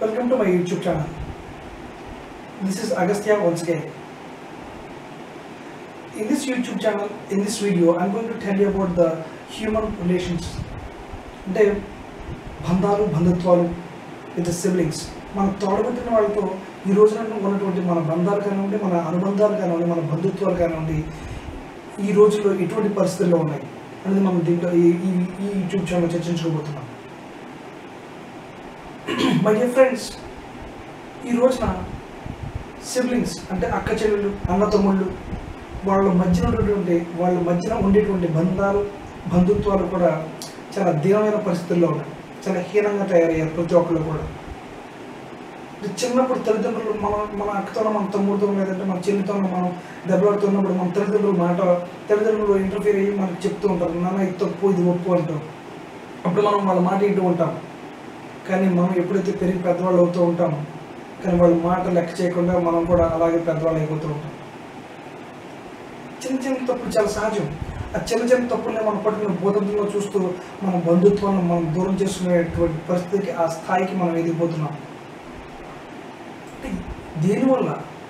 Welcome to my YouTube channel. This is Agastya once again. In this YouTube channel, in this video, I'm going to tell you about the human relations. అంటే బంధాలు బంధుత్వాలు with siblings మన తోడబుట్టిన వాళ్ళతో ఈ రోజున ఉన్నటువంటి మన బంధాలు కానివ్వండి మన అనుబంధాలు కానివ్వండి మన బంధుత్వాలు కానివ్వండి ఈ రోజుల్లో ఎటువంటి పరిస్థితుల్లో ఉన్నాయి అనేది మనం దీంట్లో ఈ ఈ ఈ యూట్యూబ్ ఛానల్ చర్చించుకోబోతున్నాం మై డియర్ ఫ్రెండ్స్ ఈ రోజున సిబ్లింగ్స్ అంటే అక్క చెల్లెళ్ళు అన్న తమ్ముళ్ళు వాళ్ళ మధ్యన ఉన్నటువంటి వాళ్ళ మధ్యన ఉండేటువంటి బంధాలు బంధుత్వాలు కూడా చాలా దీనమైన పరిస్థితుల్లో ఉన్నాయి చాలా హీనంగా తయారయ్యారు ప్రతి ఒక్కళ్ళు కూడా ఇది చిన్నప్పుడు తల్లిదండ్రులు మన మన అక్కతోనో మన తమ్ముడితో లేదంటే మన చెల్లితోనో మనం దెబ్బలాడుతున్నప్పుడు మన తల్లిదండ్రులు మాట తల్లిదండ్రులు ఇంటర్ఫీర్ అయ్యి మనకు చెప్తూ ఉంటారు నాన్న ఇది తప్పు ఇది ఒప్పు అంటాం అప్పుడు మనం వాళ్ళ మాట వింటూ ఉంటాం కానీ మనం ఎప్పుడైతే పెరిగి పెద్దవాళ్ళు అవుతూ ఉంటామో కానీ వాళ్ళ మాట లెక్క చేయకుండా మనం కూడా అలాగే పెద్దవాళ్ళు అయిపోతూ ఉంటాం చిన్న చిన్న తప్పులు చాలా సహజం ఆ చిన్న చిన్న తప్పుల్ని మనం పట్టుకున్న బోధంలో చూస్తూ మన బంధుత్వాన్ని మనం దూరం చేసుకునేటువంటి పరిస్థితికి ఆ స్థాయికి మనం ఎదిగిపోతున్నాం అంటే దేనివల్ల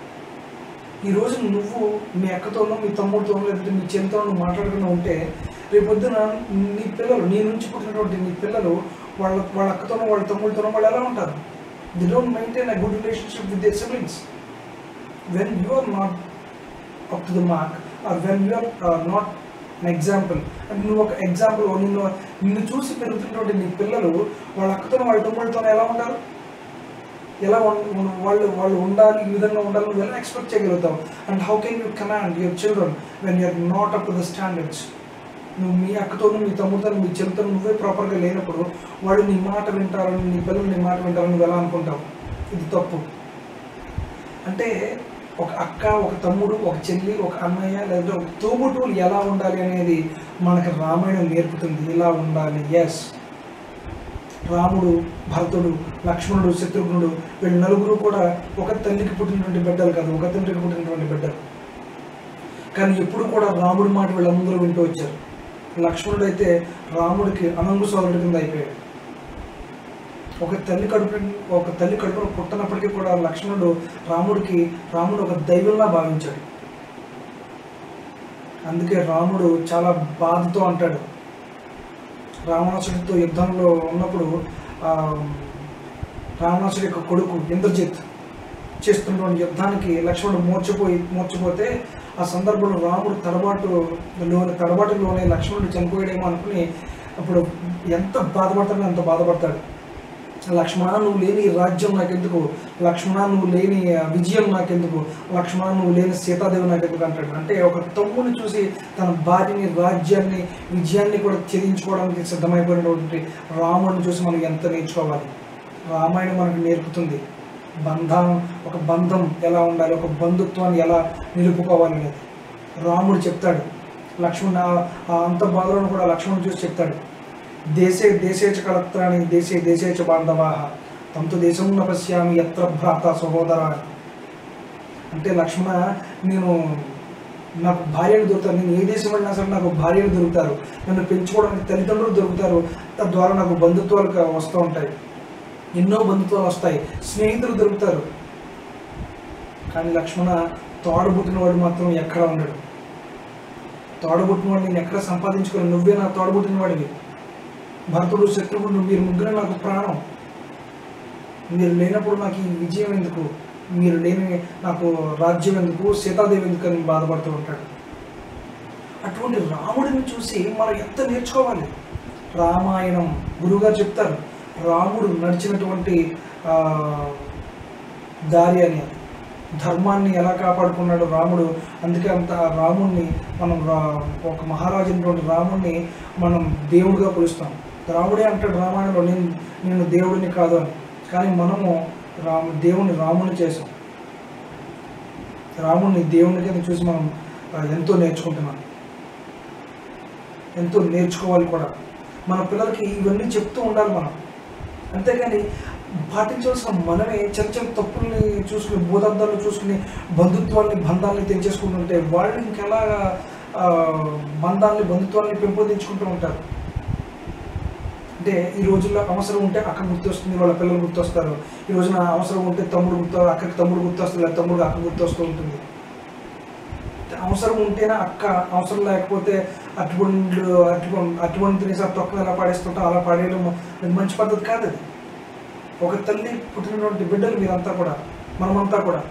ఈరోజు నువ్వు మీ అక్కతోనో మీ తమ్ముడితోనో లేదంటే మీ చెల్లితోనో మాట్లాడుకుని ఉంటే రేపొద్దున నీ పిల్లలు నీ నుంచి పుట్టినటువంటి నీ పిల్లలు వాళ్ళ వాళ్ళ అక్కతోనో వాళ్ళ తమ్ముడితోనో వాళ్ళు ఎలా ఉంటారు they don't maintain a good relationship with their siblings when you are not up to the mark or when you are not an example అంటే నువ్వు ఒక ఎగ్జాంపుల్ నిన్ను నిన్ను చూసి పెరుగుతున్నటువంటి నీ పిల్లలు వాళ్ళ అక్కతో వాళ్ళ తమ్ముళ్ళతో ఎలా ఉంటారు ఎలా ఉం- ఉం- వాళ్ళు వాళ్ళు ఉండాలి ఈ విధంగా ఉండాలి నువ్వు ఎలా ఎక్స్పెక్ట్ చేయగలుగుతావు and how can you command your children when you're not up to the standards నువ్వు మీ అక్కతోనూ మీ తమ్ముడితో మీ చెల్లితో నువ్వే ప్రాపర్గా లేనప్పుడు వాళ్ళు నీ మాట వింటారని నీ పిల్లలు నీ మాట వింటారని నువ్వు ఎలా అనుకుంటావు ఇది తప్పు అంటే ఒక అక్క ఒక తమ్ముడు ఒక చెల్లి ఒక అన్నయ్య లేదా ఒక తోబుట్టువులు ఎలా ఉండాలి అనేది మనకు రామాయణం నేర్పుతుంది ఇలా ఉండాలి ఎస్ రాముడు భరతుడు లక్ష్మణుడు శత్రుఘ్నుడు వీళ్ళు నలుగురు కూడా ఒక తల్లికి పుట్టినటువంటి బిడ్డలు కాదు ఒక తండ్రికి పుట్టినటువంటి బిడ్డలు కానీ ఎప్పుడు కూడా రాముడి మాట వీళ్ళందరూ వింటూ వచ్చారు లక్ష్మణుడు అయితే రాముడికి అనంగు సోదరుడి కింద అయిపోయాడు ఒక తల్లి కడుపు ఒక తల్లి కడుపున పుట్టినప్పటికీ కూడా లక్ష్మణుడు రాముడికి రాముడు ఒక దైవంలా భావించాడు అందుకే రాముడు చాలా బాధతో అంటాడు రావణాసుడితో యుద్ధంలో ఉన్నప్పుడు ఆ, రావణాసుడి యొక్క కొడుకు ఇంద్రజిత్ చేస్తున్నటువంటి యుద్ధానికి లక్ష్మణుడు మూర్చిపోయి మూర్చిపోతే ఆ సందర్భంలో రాముడు తడబాటు లోని తడబాటులోనే లక్ష్మణుడు చనిపోయాడేమో అనుకుని అప్పుడు ఎంత బాధపడతాడో అంత బాధపడతాడు లక్ష్మణ నువ్వు లేని ఈ రాజ్యం నాకెందుకు లక్ష్మణ నువ్వు లేని ఆ విజయం నాకెందుకు లక్ష్మణ నువ్వు లేని సీతాదేవి నాకెందుకు అంటాడు అంటే ఒక తమ్ముని చూసి తన భార్యని రాజ్యాన్ని విజయాన్ని కూడా ఛేదించుకోవడానికి సిద్ధమైపోయినటువంటి రాముడిని చూసి మనం ఎంత నేర్చుకోవాలి రామాయణం మనకు నేర్పుతుంది బంధం ఒక బంధం ఎలా ఉండాలి ఒక బంధుత్వాన్ని ఎలా నిలుపుకోవాలి అనేది రాముడు చెప్తాడు లక్ష్మణ్ ఆ- ఆ అంత బాధలను కూడా లక్ష్మణుడు చూసి చెప్తాడు దేశే దేశే చ కలత్రాణి దేశే దేశే చ బాంధవా తమతో దేశం న పశ్యామి ఎత్ర భ్రాత సహోదర అంటే లక్ష్మణ నేను నాకు భార్యలు దొరుకుతారు నేను ఏ దేశం వెళ్ళినా సరే నాకు భార్యలు దొరుకుతారు నన్ను పెంచుకోవడానికి తల్లిదండ్రులు దొరుకుతారు తద్వారా నాకు బంధుత్వాలు క- వస్తూ ఉంటాయి ఎన్నో బంధుత్వాలు వస్తాయి స్నేహితులు దొరుకుతారు కానీ లక్ష్మణ తోడబుట్టిన వాడు మాత్రం ఎక్కడ ఉండడు తోడబుట్టిన వాడు నేను ఎక్కడ సంపాదించుకోను నువ్వే నా తోడబుట్టిన వాడివి భరతుడు శత్రుఘ్నుడు మీరు ముగ్గురు నాకు ప్రాణం మీరు లేనప్పుడు నాకు ఈ విజయం ఎందుకు మీరు లేని నాకు రాజ్యం ఎందుకు సీతాదేవి ఎందుకు అని బాధపడుతూ ఉంటాడు అటువంటి రాముడిని చూసి మనం ఎంత నేర్చుకోవాలి రామాయణం గురువుగారు చెప్తారు రాముడు నడిచినటువంటి ఆ, దారి అని అది. ధర్మాన్ని ఎలా కాపాడుకున్నాడు రాముడు అందుకే అంత ఆ రాముణ్ణి మనం రా ఒక మహారాజు అయినటువంటి రాముణ్ణి మనం దేవుడిగా కొలుస్తాం రాముడే అంటాడు రామాయణంలో నేను నేను దేవుడిని కాదు అని కానీ మనము రాము దేవుని రాముని చేసాం రాముడిని దేవుని కింద చూసి మనం ఆ, ఎంతో నేర్చుకుంటున్నాం ఎంతో నేర్చుకోవాలి కూడా మన పిల్లలకి ఇవన్నీ చెప్తూ ఉండాలి మనం అంతేగాని పాటించవలసిన మనమే చిన్న చిన్న తప్పుల్ని చూసుకుని బోధార్థాలను చూసుకుని బంధుత్వాల్ని బంధాలని తెంచేసుకుంటుంటే వాళ్ళు ఇంకెలా ఆ, బంధాలని బంధుత్వాల్ని పెంపొందించుకుంటూ ఉంటారు అంటే ఈ రోజుల్లో అవసరం ఉంటే అక్క గుర్తొస్తుంది వాళ్ళ పిల్లలు గుర్తొస్తారు ఈ రోజున అవసరం ఉంటే తమ్ముడు గుర్తు అక్కకి తమ్ముడు గుర్తొస్తుంది లేదా తమ్ముడు అక్క గుర్తొస్తూ ఉంటుంది అవసరం ఉంటేనే అక్క అవసరం లేకపోతే అటువంటి అటువంటి అటువంటి తినేసి ఆ తొక్కను ఎలా పాడేస్తుంటాం అలా పాడేయడం అది మంచి పద్ధతి కాదు అది ఒక తల్లి పుట్టినటువంటి బిడ్డలు మీరంతా కూడా మనమంతా కూడా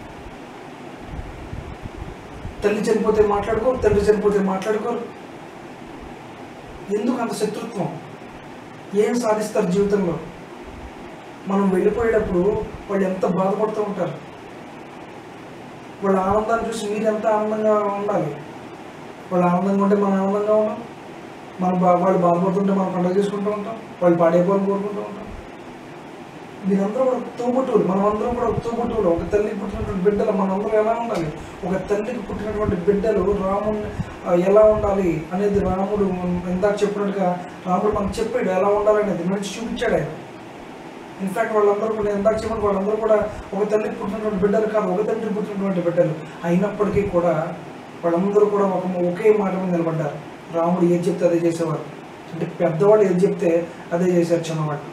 తల్లి చనిపోతే మాట్లాడుకోరు తండ్రి చనిపోతే మాట్లాడుకోరు ఎందుకు అంత శత్రుత్వం ఏం సాధిస్తారు జీవితంలో మనం వెళ్ళిపోయేటప్పుడు వాళ్ళు ఎంత బాధపడుతూ ఉంటారు వాళ్ళ ఆనందాన్ని చూసి మీరు ఎంత ఆనందంగా ఉండాలి వాళ్ళు ఆనందంగా ఉంటే మనం ఆనందంగా ఉన్నాం మనం బా వాళ్ళు బాధపడుతుంటే మనం పండుగ చేసుకుంటూ ఉంటాం వాళ్ళు పాడైపోవాలని కోరుకుంటూ ఉంటాం మీరందరూ కూడా తోబుట్టువులు మనమందరం కూడా తోబుట్టువులు ఒక తల్లికి పుట్టినటువంటి బిడ్డలు మనందరం ఎలా ఉండాలి ఒక తల్లికి పుట్టినటువంటి బిడ్డలు రాముడు ఎలా ఉండాలి అనేది రాముడు మనం ఇందాక చెప్పినట్టుగా రాముడు మనకు చెప్పాడు ఎలా ఉండాలి అనేది నడిచి చూపించాడు ఆయన ఇన్ఫాక్ట్ వాళ్ళందరూ కూడా ఇందాక చెప్పిన వాళ్ళందరూ కూడా ఒక తల్లికి పుట్టినటువంటి బిడ్డలు కాదు ఒక తండ్రికి పుట్టినటువంటి బిడ్డలు అయినప్పటికీ కూడా వాళ్ళందరూ కూడా ఒక ఒకే మాట మీద నిలబడ్డారు రాముడు ఏది చెప్తే అదే చేసేవారు అంటే పెద్దవాళ్ళు ఏది చెప్తే అదే చేశారు చిన్నవాళ్ళు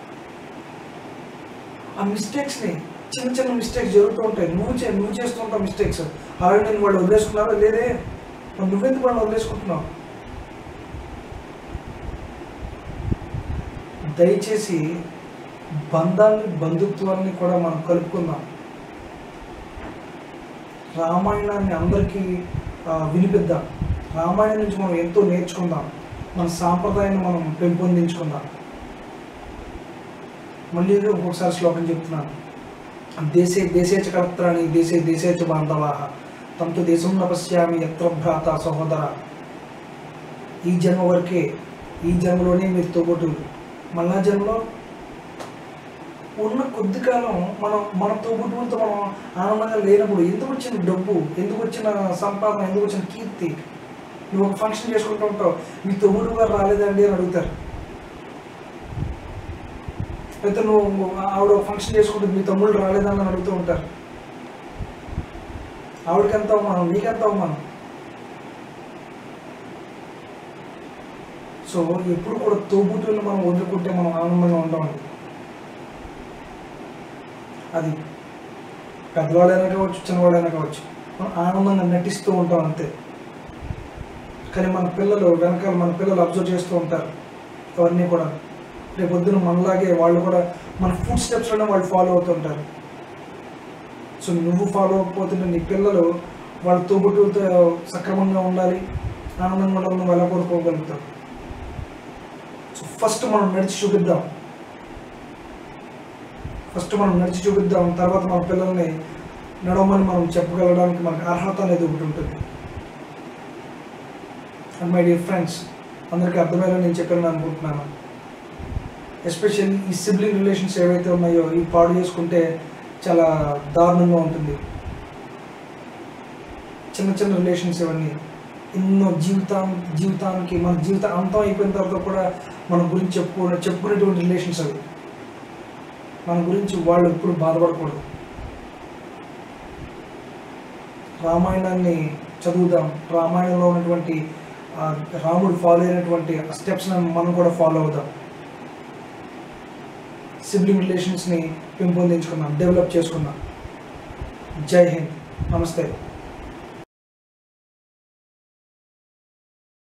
ఆ మిస్టేక్స్ని చిన్న చిన్న మిస్టేక్స్ జరుగుతూ ఉంటాయి నువ్వు చే నువ్వు చేస్తూ ఉంటావు మిస్టేక్స్ అలాగే నేను వాళ్ళు వదిలేసుకున్నారో లేదే మరి నువ్వెందుకు వాళ్ళు వదిలేసుకుంటున్నావు దయచేసి బంధాన్ని బంధుత్వాన్ని కూడా మనం కలుపుకుందాం రామాయణాన్ని అందరికీ ఆ, వినిపిద్దాం రామాయణం నుంచి మనం ఎంతో నేర్చుకుందాం మన సాంప్రదాయాన్ని మనం పెంపొందించుకుందాం మళ్ళీ ఇంకొకసారి శ్లోకం చెప్తున్నాను దేశే దేశే చ కర్త్రాణి దేశే దేశే చ బాంధవా తమతో దేశం నపశ్యామి ఎత్ర భ్రాత సహోదర ఈ జన్మ వరకే ఈ జన్మలోనే మీరు తోబోటు మళ్ళా జన్మలో ఉన్న కొద్ది కాలం మనం మన తోబుట్టువులతో మనం ఆనందంగా లేనప్పుడు ఎందుకు వచ్చిన డబ్బు ఎందుకు వచ్చిన సంపాదన ఎందుకు వచ్చిన కీర్తి నువ్వు ఒక ఫంక్షన్ చేసుకుంటూ ఉంటావు మీ తోబుడు గారు రాలేదండి అని అడుగుతారు అయితే నువ్వు ఆవిడ ఒక ఫంక్షన్ చేసుకుంటుంది మీ తమ్ముళ్ళు రాలేదని అని అడుగుతూ ఉంటారు ఆవిడకి ఎంత అవమానం నీకెంత అవమానం సో ఎప్పుడు కూడా తోబుట్టులను మనం వదులుకుంటే మనం ఆనందంగా ఉంటామండి అది పెద్దవాళ్ళైనా కావచ్చు చిన్నవాళ్ళైనా కావచ్చు మనం ఆనందంగా నటిస్తూ ఉంటాం అంతే కానీ మన పిల్లలు వెనకాల మన పిల్లలు అబ్జర్వ్ చేస్తూ ఉంటారు అవన్నీ కూడా రేపు పొద్దున మనలాగే వాళ్ళు కూడా మన ఫుడ్ స్టెప్స్లోనే వాళ్ళు ఫాలో అవుతుంటారు సో నువ్వు ఫాలో అవ్వకపోతుంటే నీ పిల్లలు వాళ్ళ తోబుట్టులతో సక్రమంగా ఉండాలి ఆనందంగా ఉండాలని నువ్వు ఎలా కోరుకోగలుగుతావు సో ఫస్ట్ మనం నడిచి చూపిద్దాం ఫస్ట్ మనం నడిచి చూపిద్దాం తర్వాత మన పిల్లల్ని నడవమని మనం చెప్పగలడానికి మనకు అర్హత అనేది ఒకటి ఉంటుంది అండ్ మై డియర్ ఫ్రెండ్స్ అందరికీ అర్థమయ్యేలా నేను చెప్పాలని అనుకుంటున్నాను ఎస్పెషల్లీ ఈ సిబ్లింగ్ రిలేషన్స్ ఏవైతే ఉన్నాయో ఈ పాడు చేసుకుంటే చాలా దారుణంగా ఉంటుంది చిన్న చిన్న రిలేషన్స్ ఇవన్నీ ఎన్నో జీవితం జీవితానికి మన జీవితం అంతం అయిపోయిన తర్వాత కూడా మన గురించి చెప్పుకో చెప్పుకునేటువంటి రిలేషన్స్ అవి మన గురించి వాళ్ళు ఎప్పుడు బాధపడకూడదు రామాయణాన్ని చదువుదాం రామాయణంలో ఉన్నటువంటి ఆ రాముడు ఫాలో అయినటువంటి స్టెప్స్ మనం కూడా ఫాలో అవుదాం సిబ్లింగ్ రిలేషన్స్ని పెంపొందించుకుందాం డెవలప్ చేసుకుందాం జై హింద్ నమస్తే